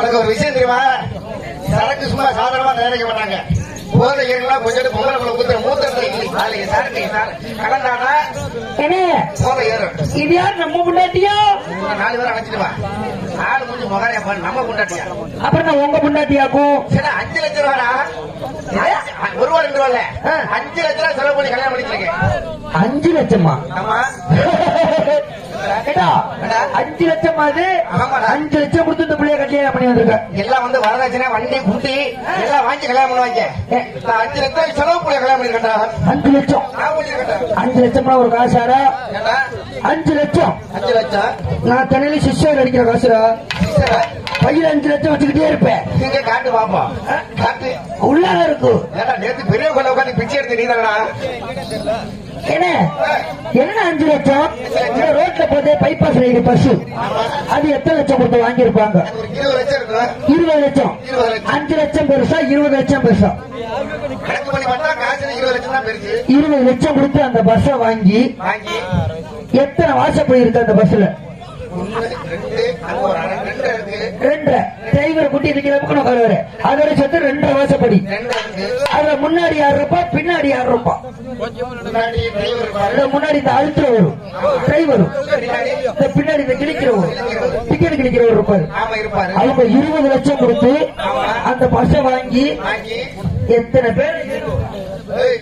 உனக்கு ஒரு விஷயம் தெரியுமா சரக்கு சும்மா சாதாரணமா நினைக்க மாட்டாங்க போதை ஏறலாம் கொஞ்சம் பொங்கல் குள்ள ஊத்துற மூத்திரத்தை இட்லி நாளைக்கு சரக்கு சார் கலந்தானா என்ன போதை ஏறும் இது யார் நம்ம முன்னாட்டியா உன்னை நாலு பேரும் அழைச்சிட்டு வா நாலு மூஞ்சி முகாரியா பாரு நம்ம கொண்டாட்டியா அப்புறம் நான் உங்க முன்னாட்டியாக்கும் சரி அஞ்சு லட்சம் ரூபாடா ஒரு ரூபா ரெண்டு ரூபால அஞ்சு லட்சம் ரூபா செலவு பண்ணி கல்யாணம் பண்ணிருக்கேன் அஞ்சு லட்சமா ஆமா ஏடா, அஞ்சு லட்சம் அது ஆமாடா. அஞ்சு லட்சம் கொடுத்து இந்த பிள்ளைய கல்யாணம் பண்ணி வந்திருக்க எல்லாம் வந்து வரதட்சணை வண்டி குட்டி எல்லாம் வாங்கி கல்யாணம் பண்ணுவாங்க நான் அஞ்சு லட்சம் செலவு பண்ணி கல்யாணம் பண்ணிருக்கேன்டா அஞ்சு லட்சம் நான் பண்ணிருக்கேன் அஞ்சு லட்சம்னா ஒரு காசாரா ஏண்டா அஞ்சு லட்சம் அஞ்சு லட்சம் நான் தண்ணியில சிஸ்டர் அடிக்கிற காசுரா சரி, பையில அஞ்சு லட்சம் வச்சுக்கிட்டே இருப்பேன் இங்க காட்டு பாப்போம் காட்டு உள்ளார இருக்கும் ஏடா நேத்து பெரிய கொள்ள உட்காந்து பிச்சை எடுத்து நீதானடா என்ன என்ன அஞ்சு லட்சம் இந்த ரோட்ல போதே பைபாஸ் ரைடு பஸ் அது எத்தனை லட்சம் கொடுத்து வாங்கியிருப்பாங்க ஒரு இருபது லட்சம் இருக்கும் இருபது லட்சம் இருபது லட்சம். அஞ்சு லட்சம் பெருசா இருபது லட்சம் பெருசா கணக்கு பண்ணி பார்த்தா காசு இருபது லட்சம் தான் பெருசு இருபது லட்சம் கொடுத்து அந்த பஸ்ஸை வாங்கி வாங்கி எத்தனை வாசப்படி இருக்கு அந்த பஸ்ல ஒண்ணு ரெண்டு அங்க ஒரு அரை ரெண்டு இருக்கு ரெண்டரை டிரைவர் குட்டி இருக்கிற பக்கம் வருவாரு அதோட சேர்த்து ரெண்டரை வாசப்படி ரெண்டு இருக்கு அதுல முன்னாடி யார் இருப்பா பின்னாடி யார் இருப்பா முன்னாடி டிரைவர் இருப்பாரு இந்த முன்னாடி இந்த அழுத்துற வரும் டிரைவர் பின்னாடி இந்த பின்னாடி இந்த கிழிக்கிறவர் டிக்கெட் கிழிக்கிறவர் இருப்பாரு ஆமா இருப்பாரு அவங்க இருபது லட்சம் கொடுத்து அந்த பஸ்ஸை வாங்கி வாங்கி எத்தனை பேர் ஏய்.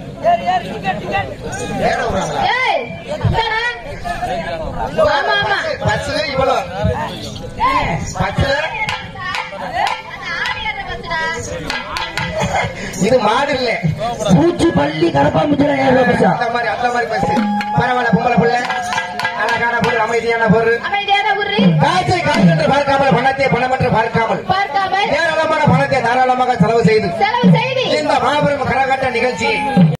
ஏற விடுறாங்களா? ஏய், என்னடா? ஆமா, ஆமா. பஸ்ஸு இவ்வளவு பஸ்ஸு ஆடி ஏற பஸ்டா. இது மாடு இல்ல பூச்சி பள்ளி கரப்பாம்பூச்சிலாம் ஏற பஸ்ஸா அந்த மாதிரி அந்த மாதிரி பஸ் பரவாயில்ல பொம்பளை பிள்ளை அழகான பொருள் அமைதியான பொருள் அமைதியான உர்ரி, காசை காசென்று பார்க்காமல் பணத்தை பணமற்று பார்க்காமல் பார்க்காமல் ஏராளமான பணத்தை தாராளமாக செலவு செய்து செலவு செய்தி இந்த மாபெரும் கரகாட்ட நிகழ்ச்சியை